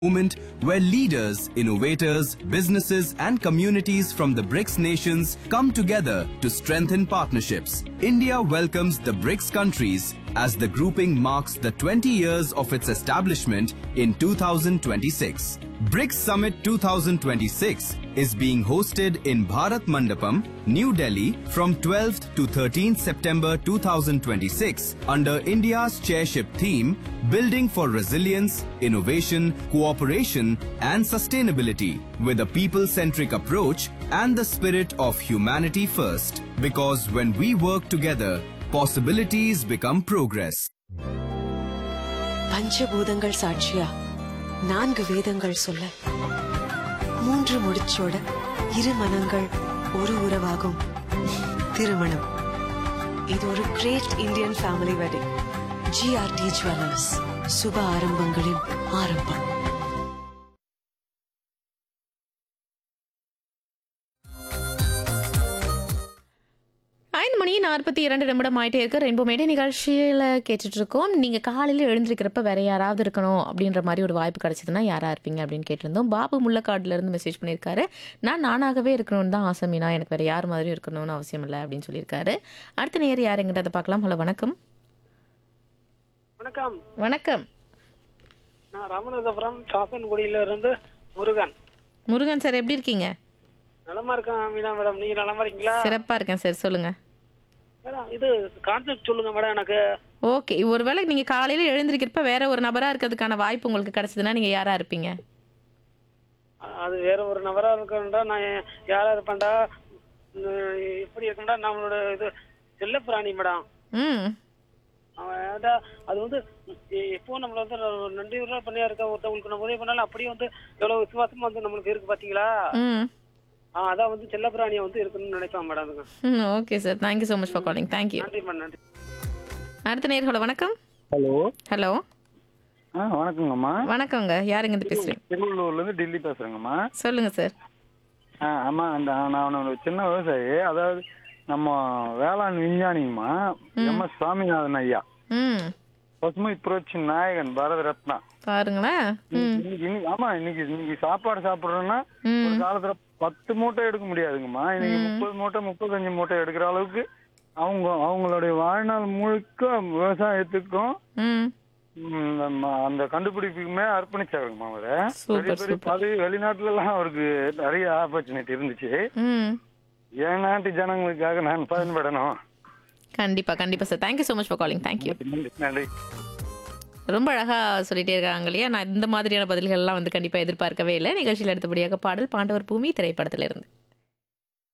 movement where leaders, innovators, businesses, and communities from the BRICS nations come together to strengthen partnerships. India welcomes the BRICS countries as the grouping marks the 20 years of its establishment in 2026. BRICS Summit 2026 is being hosted in Bharat Mandapam, New Delhi from 12th to 13th September 2026 under India's chairship theme Building for Resilience, Innovation, Cooperation and Sustainability with a people-centric approach and the spirit of humanity first. Because when we work together, possibilities become progress. பஞ்சபூதங்கள் சாட்சியா நான்கு வேதங்கள் சொல்ல மூன்று முடிச்சோட இரு மனங்கள் ஒரு உறவாகும் திருமணம் இது ஒரு great Indian family wedding GRT jewellers சுப ஆரம்பங்களின் ஆரம்பம் ஐந்து மணி நாற்பத்தி இரண்டு நிமிடம் ஆயிட்டே இருக்கு ரெயின்போ மேடை நிகழ்ச்சியில் கேட்டுட்டு இருக்கோம் நீங்கள் காலையில் எழுந்திருக்கிறப்ப வேற யாராவது இருக்கணும் அப்படின்ற மாதிரி ஒரு வாய்ப்பு கிடைச்சதுன்னா யாரா இருப்பீங்க அப்படின்னு கேட்டிருந்தோம் பாபு முள்ளக்காடுல இருந்து மெசேஜ் பண்ணியிருக்காரு நான் நானாகவே இருக்கணும்னு தான் ஆசை மீனா எனக்கு வேற யார் மாதிரி இருக்கணும்னு அவசியம் இல்லை அப்படின்னு சொல்லியிருக்காரு அடுத்த நேர் யார் எங்கிட்ட அதை பார்க்கலாம் ஹலோ வணக்கம் வணக்கம் வணக்கம் நான் ராமநாதபுரம் சாப்பன்குடியில இருந்து முருகன் முருகன் சார் எப்படி இருக்கீங்க நலமா இருக்கேன் மீனா மேடம் நீங்க நலமா இருக்கீங்களா சிறப்பாக இருக்கேன் சார் சொல்லுங்க மேடம் இது கான்செப்ட் சொல்லுங்க மேடம் எனக்கு ஓகே ஒருவேளை நீங்கள் காலையில் எழுந்திருக்கிறப்ப வேற ஒரு நபராக இருக்கிறதுக்கான வாய்ப்பு உங்களுக்கு கிடைச்சதுன்னா நீங்கள் யாரா இருப்பீங்க அது வேற ஒரு நபரா இருக்கா நான் யாரா இருப்பேன்டா உம், எப்படி இருக்கேன்டா நம்மளோட இது செல்ல பிராணி மேடம் ம் அவன் ஏன்டா, அது வந்து எ- எப்போ நம்மள வந்து ஒரு நன்றி உள்ள பண்ணியா இருக்க ஒருத்தவங்களுக்கு நம்ம உதவி பண்ணாலும் அப்படியே வந்து எவ்வளவு விசுவாசமா வந்து நம்மளுக்கு இருக்கு பாத்தீங்களா ம் ஆ, அதான் வந்து செல்ல பிராணியை வந்து இருக்கணும்னு நினைப்பேன் மேடம் அதுக்கு. ம் okay sir thank you so much for calling thank you நன்றி மேடம் நன்றி அடுத்த நேர்கள வணக்கம் ஹலோ ஹலோ ஆ வணக்கங்கம்மா வணக்கங்க யாருங்க இருந்து பேசுறீங்க திருவள்ளூர்லேருந்து டெல்லி பேசுகிறேங்கம்மா சொல்லுங்க சார் ஆ ஆமாம் அந்த நான் ஒரு சின்ன விவசாயி அதாவது நம்ம வேளாண் விஞ்ஞானிங்கம்மா எம் எஸ் சுவாமிநாதன் ஐயா ம் பசுமை புரட்சி நாயகன் பாரத ரத்னா பாருங்களேன் ம் இன்னைக்கு இன்னைக்கு ஆமா இன்னைக்கு இன்னைக்கு சாப்பாடு சாப்பிடுறோம்னா ஒரு காலத்துல பத்து மூட்டை எடுக்க முடியாதுங்கம்மா இன்னைக்கு முப்பது மூட்டை முப்பத்தஞ்சு மூட்டை எடுக்கிற அளவுக்கு அவங்க அவங்களுடைய வாழ்நாள் முழுக்க விவசாயத்துக்கும் ம் ம், நம்ம அந்த கண்டுபிடிப்புக்குமே அர்ப்பணிச்சாருங்கம்மா அவரு சூப்பர், பெரிய பெரிய சூப்பர். பதவி வெளிநாட்டுல எல்லாம் அவருக்கு நிறைய ஆப்பர்ச்சுனிட்டி இருந்துச்சு ம் என் நாட்டு ஜனங்களுக்காக நான் பயன்படணும் கண்டிப்பா கண்டிப்பா sir thank you so much for calling thank you நன்றி நன்றி ரொம்ப அழகா சொல்லிட்டே இருக்காங்க இல்லையா நான் இந்த மாதிரியான பதில்கள்லாம் வந்து கண்டிப்பா எதிர்பார்க்கவே இல்லை நிகழ்ச்சியில் அடுத்தபடியாக பாடல் பாண்டவர் பூமி திரைப்படத்திலிருந்து